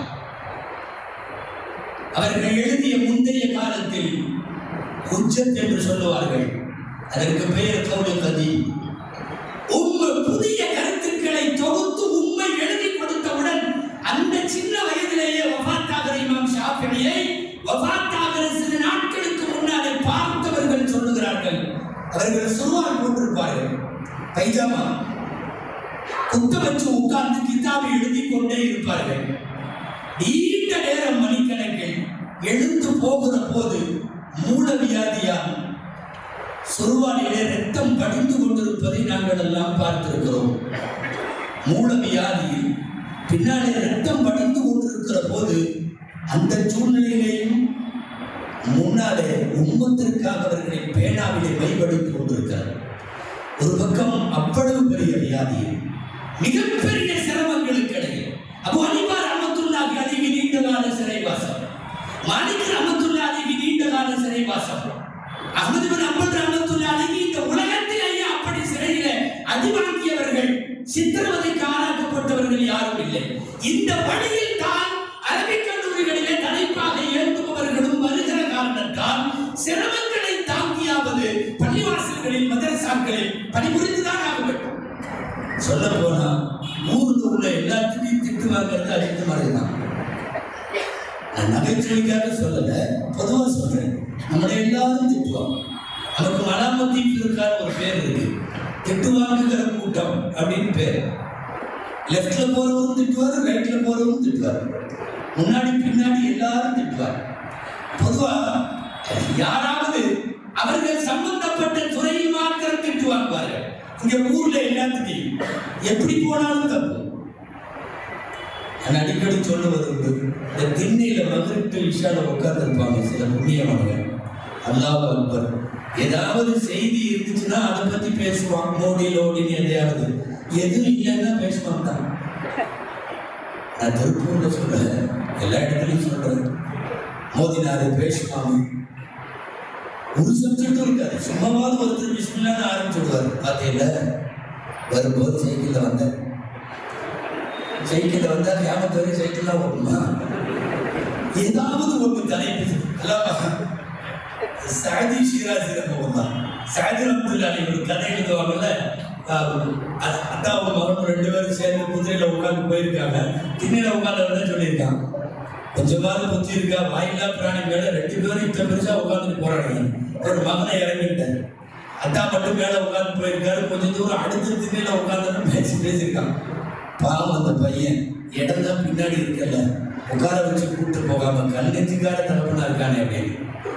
அவர்கள் எழுதிய முந்தைய காலத்தில் ஹுஜ்ஜத் என்று சொல்லுவார்கள் அதற்கு பெயர் கவுல் கதீம் உம்ம புதிய கருத்துக்களை தொகுத்து உண்மை எழுதி கொடுத்தவுடன் அந்த சின்ன வயதிலேயே வஃபாத்தாகிற இமாம் ஷாஃபியை வஃபாத்தாகிற சில நாட்களுக்கு முன்னாலே பார்த்தவர்கள் சொல்லுகிறார்கள் அவர்கள் சுருவால் போட்டிருப்பார்கள் பைஜாமா குத்த வச்சு உட்கார்ந்து கிதாபை எழுதி கொண்டே இருப்பார்கள் நீண்ட நேரம் மணிக்கணக்கில் எழுந்து போகிற போது மூல வியாதியால் சுருவானிலே ரத்தம் படிந்து கொண்டிருப்பதை நாங்கள் எல்லாம் பார்த்திருக்கிறோம் மூல வியாதியில் பின்னாலே ரத்தம் படிந்து கொண்டிருக்கிற போது அந்த சூழ்நிலையிலேயும் முன்னாலே உம்மத்திற்காக அவர்களை பேனாவிலே வைபடுத்திக் கொண்டிருக்கிறார் ஒரு பக்கம் அவ்வளவு பெரிய வியாதி மிகப்பெரிய சிரமங்களுக்கு இடையில் அபு அனிபா ரஹமத்துல்லாஹி அலைஹி நீண்ட கால சிறைவாசம் மாலிக் ரஹமத்துல்லாஹி அலைஹி நீண்ட கால சிறைவாசம் அஹ்மது பின் அம்பல் ரஹமத்துல்லாஹி அலைஹி இந்த உலகத்திலேயே அப்படி சிறையில அடி வாங்கியவர்கள் சித்திரவதைக்கு ஆளாக்கப்பட்டவர்கள் யாரும் இல்லை இந்த வழியில் தான் அரபிக் கல்லூரிகளிலே தலைப்பாக ஏற்பவர்களும் வருகிற காரணத்தால் சிரமங்களை தாங்கியாவது பள்ளிவாசல்களில் மதரசாக்களில் பணிபுரிந்துதான் ஆக வேண்டும் சொல்ல போனா ஊர்ல உள்ள எல்லாத்துக்கும் திட்டு வாங்குறது அடித்து மாதிரிதான் நான் நகைச்சுவைக்காக சொல்லல பொதுவா சொல்றேன் நம்மளை எல்லாரும் திட்டுவாங்க நமக்கு மலாமத்தி இருக்கான ஒரு பேர் இருக்கு திட்டு வாங்குகிற கூட்டம் அப்படின்னு பேர் லெஃப்ட்ல போறவரும் திட்டுவார் ரைட்ல போறவரும் திட்டுவார் முன்னாடி பின்னாடி எல்லாரும் திட்டுவார் பொதுவா யாராவது அவர்கள் சம்பந்தப்பட்ட துறையில் மாத்திரம் திட்டு வாங்குவார்கள் இங்க ஊர்ல எல்லாத்துக்கும் எப்படி போனாலும் தப்பு நான் அடிக்கடி சொல்லுவது உண்டு இந்த திண்ணையில மதுரைட்டு விஷால உட்கார்ந்து இருப்பாங்க சில புண்ணியவர்கள் அல்லாஹ் அக்பர் ஏதாவது செய்தி இருந்துச்சுன்னா அதை பத்தி பேசுவான் மோடி லோடின்னு எதையாவது எதுவும் இல்லைன்னா பேச மாட்டான் நான் திருப்பூர்ல சொல்றேன் எல்லா இடத்துலையும் சொல்றேன் மோதினாரு பேசுவாங்க ஒரு சப்ஜெக்டும் இருக்காது சும்மாவாவது ஒருத்தர் பிஸ்மில்லான்னு ஆரம்பிச்சுடுவார் பார்த்தீங்கள வரும்போது சைக்கிளில் வந்தேன் சைக்கிளில் வந்தா கிராமத்து வரை சைக்கிள்லாம் ஓட்டுமா ஏதாவது ஒன்று தலைப்பு அல்லவா சாதி ஷிராஜி தான் சாதி ரஹ்மத்துல்லாஹி ஒரு கதை எழுதுவாங்கல்ல அத்தாவும் மகனும் ரெண்டு பேரும் சேர்ந்து குதிரையில உட்கார்ந்து போயிருக்காங்க திண்ணையில உட்கார்ந்து சொல்லியிருக்காங்க கொஞ்சமாவது புத்தி இருக்கா வாயில்லா பிராணி மேல ரெண்டு பேரும் இத்த பெருசா உட்கார்ந்துட்டு போறாங்க ஒரு மகனை இறங்கிட்டார் அத்தா மட்டும் மேல உட்கார்ந்து போயிருக்காரு கொஞ்ச தூரம் அடுத்த திண்ணையில உட்கார்ந்து பேசி பேசியிருக்கான் பாவம் அந்த பையன் இடம் தான் பின்னாடி இருக்கல உட்கார வச்சு கூப்பிட்டு போகாம கண்ணெத்திக்கார தலைவனா இருக்கானே அப்படின்னு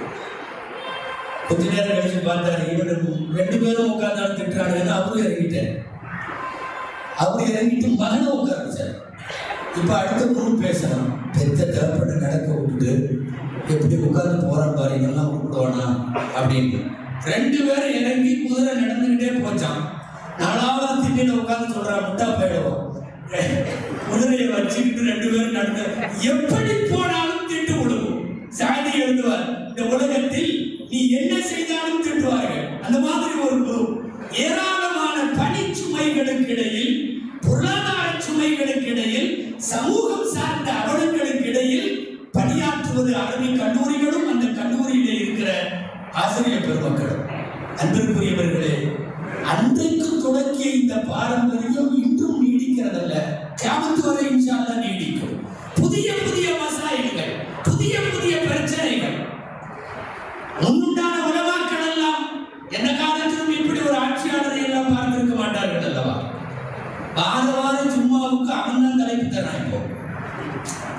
கொஞ்ச நேரம் கழிச்சு பார்த்தாரு இவரு ரெண்டு பேரும் உட்கார்ந்தாலும் திட்டுறானுங்கன்னு அவரும் இறங்கிட்டார் அவர் இறங்கிட்டு மகனை உட்கார வச்சார் இப்ப அடுத்த குரூப் பேசலாம் பெத்த தரப்பட்டு நடக்க விட்டுட்டு எப்படி உட்கார்ந்து போறான் பாரு இதெல்லாம் கூப்பிடுவானா அப்படின்னு ரெண்டு பேரும் இறங்கி குதிரை நடந்துகிட்டே போச்சான் நாலாவது திண்ணில உட்கார்ந்து சொல்றான் முட்டா போயிடுவோம் குதிரையை வச்சுக்கிட்டு ரெண்டு பேரும் நடந்த எப்படி போனாலும் திட்டு விடுவோம் சாதி எழுதுவார் இந்த உலகத்தில் நீ என்ன செய்தாலும் திட்டுவார்கள் அந்த மாதிரி ஒரு குரூப் ஏராளமான பணிச்சுமைகளுக்கு இடையில் பொருளாதார சுமைகளுக்கு இடையில் சமூகம் சார்ந்த அவலங்களுக்கு இடையில் பணியாற்றுவது அரபிக் கல்லூரிகளும் அந்த கல்லூரியிலே இருக்கிற ஆசிரியர் பெருமக்களும் அன்பிற்குரியவர்களே அன்றைக்கு தொடங்கிய இந்த பாரம்பரியம் இன்றும் நீடிக்கிறதல்ல கியாமத்து வரை இன்ஷா அல்லாஹ் நீடிக்கும் புதிய புதிய மசாயில்கள் புதிய புதிய பிரச்சனைகள் முன்னுண்டான உலமாக்கள் எல்லாம் என்ன காலத்திலும் இப்படி ஒரு ஆட்சியாளரை எல்லாம் பார்த்திருக்க மாட்டார்கள் அல்லவா வார வாரம் ஜும்மாவுக்கு அவன் தான் தலைப்பு தரான் இப்போ நாம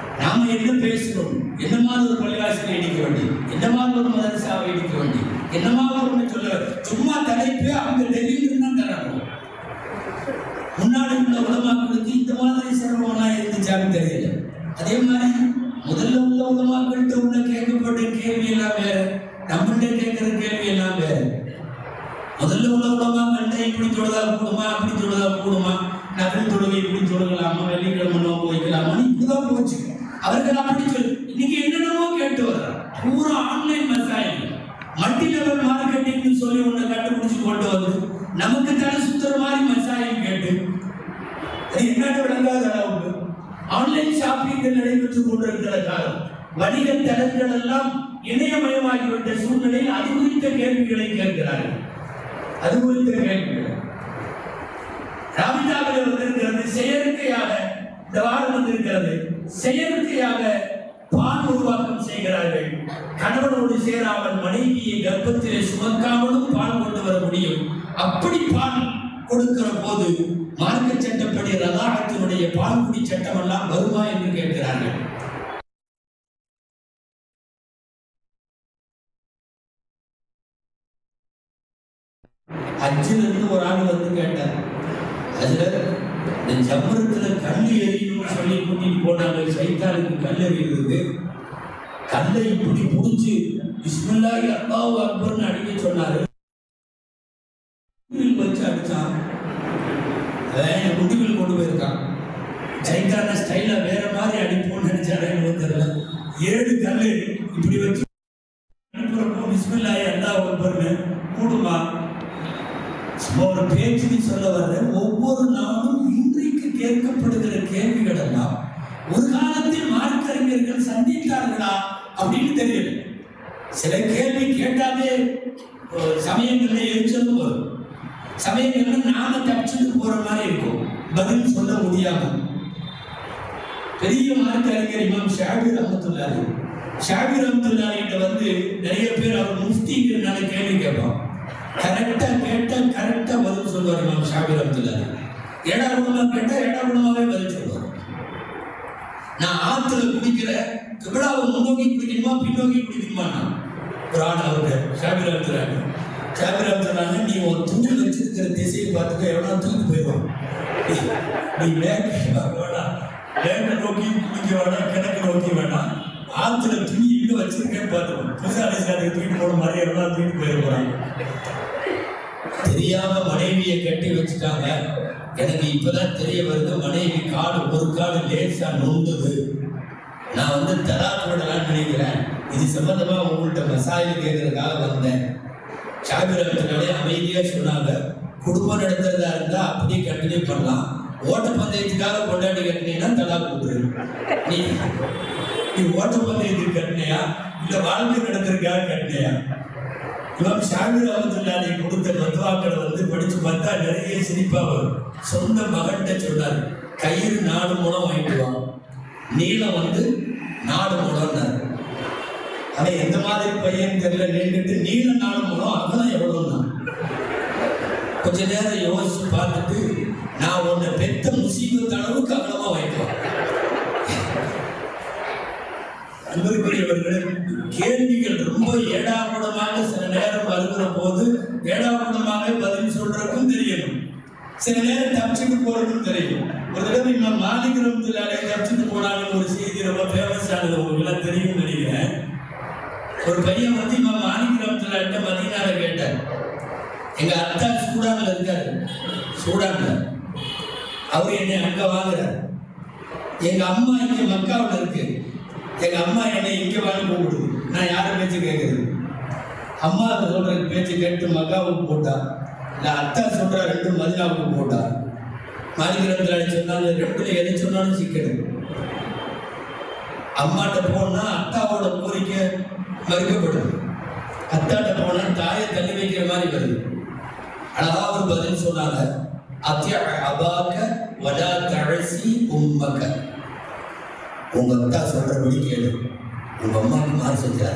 நாம என்ன பேசுறோம் என்ன மாதிரி ஒரு பள்ளிவாசலை இடிக்க வேண்டி என்ன மாதிரி ஒரு மதரசாவை இடிக்க வேண்டி என்ன மாதிரி ஒண்ணு சொல்ல சும்மா தலைப்பு அவங்க டெல்லியில தான் தரணும் முன்னாடி உள்ள உலமாக்களுக்கு இந்த மாதிரி சிரமம்லாம் இருந்துச்சான்னு தெரியல அதே மாதிரி முதல்ல உள்ள உலமாக்கள்கிட்ட உள்ள கேட்கப்பட்ட கேள்வி எல்லாம் வேற நம்மள்கிட்ட கேட்கிற கேள்வி எல்லாம் வேற முதல்ல உள்ள உலமாக்கள்கிட்ட இப்படி தொழுதா கூடுமா அப்படி தொழுதா கூடுமா நகல் தொழுகை இப்படி தொழுகலாமா வெள்ளிக்கிழமை நோம்பு வைக்கலாமான்னு இப்படிதான் போச்சு அவர்கள் அப்படி சொல்லு இன்னைக்கு என்னென்னமோ கேட்டு வர்றாங்க பூரா ஆன்லைன் மசாயில் மல்டி லெவல் மார்க்கெட்டிங்னு சொல்லி ஒண்ணு கண்டுபிடிச்சு கொண்டு வந்து நமக்கு தலை சுத்துற மாதிரி மசாயில் கேட்டு அது என்னன்னு விளங்காத அளவுக்கு ஆன்லைன் ஷாப்பிங் நடைபெற்றுக் கொண்டிருக்கிற காலம் வணிக தளங்கள் எல்லாம் இணையமயமாகிவிட்ட சூழ்நிலையில் அது குறித்த கேள்விகளை கேட்கிறார்கள் அது குறித்த கேள்விகள் ராமிதாவில் வந்திருக்கிறது செயற்கையாக இந்த வாரம் வந்திருக்கிறது செயற்கையாக பால் உருவாக்கம் செய்கிறார்கள் கணவனோடு சேராமல் மனைவியை கர்ப்பத்திலே சுமக்காமலும் பால் கொண்டு வர முடியும் அப்படி பால் கொடுக்கிற போது மார்க்க சட்டப்படி ரதாகத்தினுடைய பால்குடி சட்டம் எல்லாம் வருமா என்று கேட்கிறார்கள் அஞ்சுல இருந்து ஒரு ஆள் வந்து கேட்டார் அதுல இந்த ஜம்பரத்துல கல் எறியணும்னு சொல்லி கூட்டிட்டு போனாங்க சைத்தானுக்கு கல் எறியுது கல்லை இப்படி புடிச்சு பிஸ்மில்லாஹி அல்லாஹு அக்பர்னு அடிக்க சொன்னாரு முதுகில் வச்சு அடிச்சான் அதான் என் முதுகில் கொண்டு போயிருக்கான் சைத்தான ஸ்டைல வேற மாதிரி அடிப்போம்னு நினைச்சாரு எனக்கு தெரியல ஏழு கல்லு இப்படி வச்சு அனுப்புறப்போ பிஸ்மில்லாஹி அல்லாஹு அக்பர்னு மூடுமா சும்மா ஒரு பேச்சுக்கு சொல்ல வர்றேன் ஒவ்வொரு நாளும் இன்றைக்கு கேட்கப்படுகிற கேள்விகள் எல்லாம் ஒரு காலத்தில் மார்க்கறிஞர்கள் சந்தித்தார்களா அப்படின்னு தெரியல சில கேள்வி கேட்டாலே அஹ், சமயங்கள்ல எரிச்சலும் வரும் சமயங்கள்ல நாம தப்பிச்சுட்டு போற மாதிரி இருக்கும் பதில் சொல்ல முடியாம பெரிய மார்க்க அறிஞர் இமாம் ஷாபி ரஹமத்துல்லாஹி ஷாபி ரஹமத்துல்லாஹி கிட்ட வந்து நிறைய பேர் அவர் முஃப்திங்கிறனால கேள்வி கேட்பான் கரெக்டா கேட்டா கரெக்டா பதில் சொல்லுவார் இமாம் ஷாபி ரஹமத்துல்லாஹி ஏடா குணமா கேட்டா ஏடா குணமாவே பதில் சொல்லுவார் நான் ஆத்துல குடிக்கிற கிபிலாவை முன்னோக்கி குடிக்கணுமா பின்னோக்கி குடிக்கணுமா ஒரு ஆள் அவருக்கு ஷாபி ரஹமத்துல்லாஹி ஷாபி ரஹமத்துல்லாஹி நீ ஒரு துணி வச்சிருக்கிற திசையை பார்த்துக்க எவ்வளோ தூக்கி போயிடுவான் நீ மேற்கு வேணாம் மேற்கு நோக்கி குடிக்க வேணாம் கிழக்கு நோக்கி வேணாம் ஆத்துல துணி எங்க வச்சிருக்கேன்னு பார்த்துக்கணும் புதுசாலை சாலை தூக்கிட்டு போன மாதிரி எவ்வளோ தூக்கிட்டு போயிட போறாங்க தெரியாம மனைவியை கட்டி வச்சுட்டாங்க எனக்கு இப்பதான் தெரிய வருது மனைவி காடு ஒரு காடு லேசா நொந்துது நான் வந்து தலாக் விடலாம்னு நினைக்கிறேன் இது சம்பந்தமா உங்கள்கிட்ட மசாயில் கேட்கறதுக்காக வந்தேன் சாபிரத்தினாலே அமைதியா சொன்னாங்க குடும்பம் நடத்துறதா இருந்தா அப்படியே கண்டினியூ பண்ணலாம் ஓட்டப்பந்தயத்துக்காக கொண்டாடி கட்டினீங்கன்னா தலாக் விட்டுரு நீ நீ ஓட்டப்பந்தயத்துக்கு கட்டினியா இல்ல வாழ்க்கை நடத்துறதுக்காக கட்டினியா இவன் ஷாமிர் அஹமதுல்லாலை கொடுத்த மத்வாக்களை வந்து படிச்சு பார்த்தா நிறைய சிரிப்பா வரும் சொந்த மகன்கிட்ட சொன்னார் கயிறு நாடு மூலம் வாங்கிட்டு வா நீளம் வந்து நாடு மூலம்னாரு அவன் எந்த மாதிரி பையன் தெரியல நின்றுட்டு நீள நாடு மூலம் அகலம் எவ்வளவுன்னா கொஞ்ச நேரம் யோசிச்சு பார்த்துட்டு நான் உன்னை பெத்த முசீபத் அளவுக்கு அகலமா வாங்கிட்டு வா அன்புக்குரியவர்களே கேள்விகள் ரொம்ப ஏடாகுடமாக சில நேரம் வருகிற போது ஏடாகுடமாக பதில் சொல்றதுக்கும் தெரியணும் சில நேரம் தப்பிச்சுட்டு போறதுக்கும் தெரியும் ஒரு தடவை இம்மா மாலிக் ரம்துல்லாலே தப்பிச்சுட்டு போனாங்கன்னு ஒரு செய்தி ரொம்ப ஃபேமஸ் ஆனது உங்களுக்கு எல்லாம் தெரியும் நினைக்கிறேன் ஒரு பையன் வந்து இம்மா மாலிக் ரம்துல்லாட்ட மதீனால கேட்டார் எங்க அத்தா சூடான்ல இருக்காரு சூடான்ல அவர் என்னை அங்க வாங்குறாரு எங்க அம்மா இங்க மக்காவுல இருக்கு எங்க அம்மா என்னை இங்க வாங்கி கூப்பிடுது நான் யார பேச்சு கேட்கறது அம்மா சொல்ற பேச்சு கேட்டு மக்காவுக்கு போட்டா இல்ல அத்தா சொல்ற ரெண்டு மதினாவுக்கு போட்டா மாலிகிரத்தில் சொன்னாலும் ரெண்டுல எதை சொன்னாலும் சிக்கணும் அம்மாட்ட போனா அத்தாவோட கோரிக்கை மறுக்கப்படுது அத்தாட்ட போனா தாயை தள்ளி வைக்கிற மாதிரி வருது அழகா ஒரு பதில் சொன்னாங்க அத்திய அபாக்க வடா தழசி உம்மக்க உங்க அத்தா சொல்றபடி கேளு உங்க அம்மாவுக்கு மாறு செஞ்சாத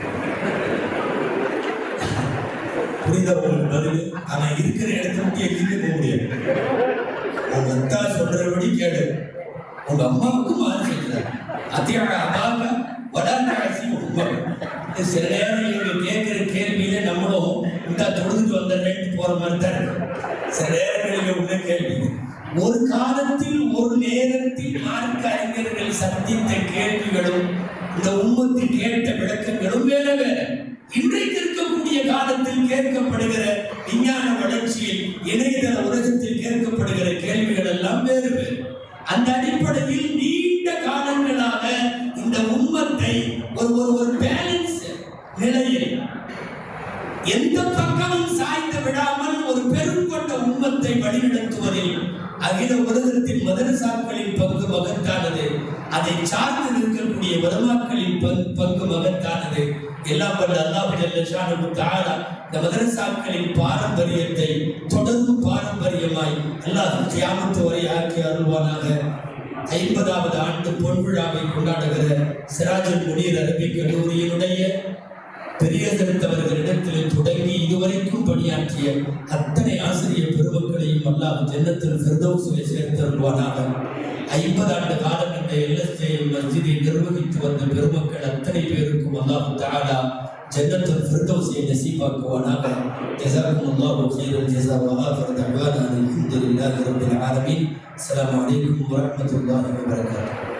புரியுதா உங்களுக்கு பதில் ஆனா இருக்கிற இடத்த விட்டு எங்கேயுமே போக முடியாது உங்க அத்தா சொல்றபடி கேளு உங்க அம்மாவுக்கு மாறு செஞ்சாத அத்தியாக அபாக வடாசி சில நேரம் இவங்க கேட்கிற கேள்வியில நம்மளும் இந்த தொழுதுட்டு வந்துடுறேன்னு போற மாதிரி தான் இருக்கு சில நேரங்களில் உள்ள கேள்வி ஒரு காலத்தில் ஒரு நேரத்தில் மார்க்க அறிஞர்கள் சந்தித்த கேள்விகளும் இந்த உம்மத்து கேட்ட விளக்கங்களும் வேற வேற இன்றைக்கு இருக்கக்கூடிய காலத்தில் கேட்கப்படுகிற விஞ்ஞான வளர்ச்சியில் இணையதள உலகத்தில் கேட்கப்படுகிற கேள்விகள் எல்லாம் வேறு வேறு அந்த அடிப்படையில் நீண்ட காலங்களாக இந்த உம்மத்தை ஒரு ஒரு ஒரு பேலன்ஸ் நிலையில் எந்த பக்கமும் சாய்ந்து விடாமல் ஒரு பெருங்கொண்ட உம்மத்தை வழிநடத்துவதில் அகில உலகத்தின் மதரசாக்களின் பங்கு மகத்தானது அதை சார்ந்து நிற்கக்கூடிய வதமாக்களின் பங்கு பங்கு மகத்தானது எல்லாம் வல்ல அல்லாஹ் ஜல்ல ஷானஹு தஆலா இந்த மதரசாக்களின் பாரம்பரியத்தை தொடர்ந்து பாரம்பரியமாய் அல்லாஹ் கியாமத்து வரை ஆக்கி அருள்வானாக ஐம்பதாவது ஆண்டு பொன் விழாவை கொண்டாடுகிற சிராஜுல் முனீர் அரபிக் கல்லூரியினுடைய பெரிய தடுத்தவர்களிடத்தில் தொடங்கி இதுவரைக்கும் பணியாற்றிய அத்தனை ஆசிரியர் பெருமக்களையும் அல்லாஹ் ஜன்னத்தில் ஃபிர்தௌஸில் சேர்த்தருள்வானாக ஐம்பது ஆண்டு காலம் இந்த எல்எஸ்ஜேஎம் மஸ்ஜிதை நிர்வகித்து வந்த பெருமக்கள் அத்தனை பேருக்கும் அல்லாஹ் தஆலா ஜன்னத்துல் ஃபிர்தௌஸை நசீபாக்குவானாக ஜஸாக்கும் அல்லாஹு خير الجزاء وآخر دعوانا الحمد لله رب العالمين السلام عليكم ورحمة الله وبركاته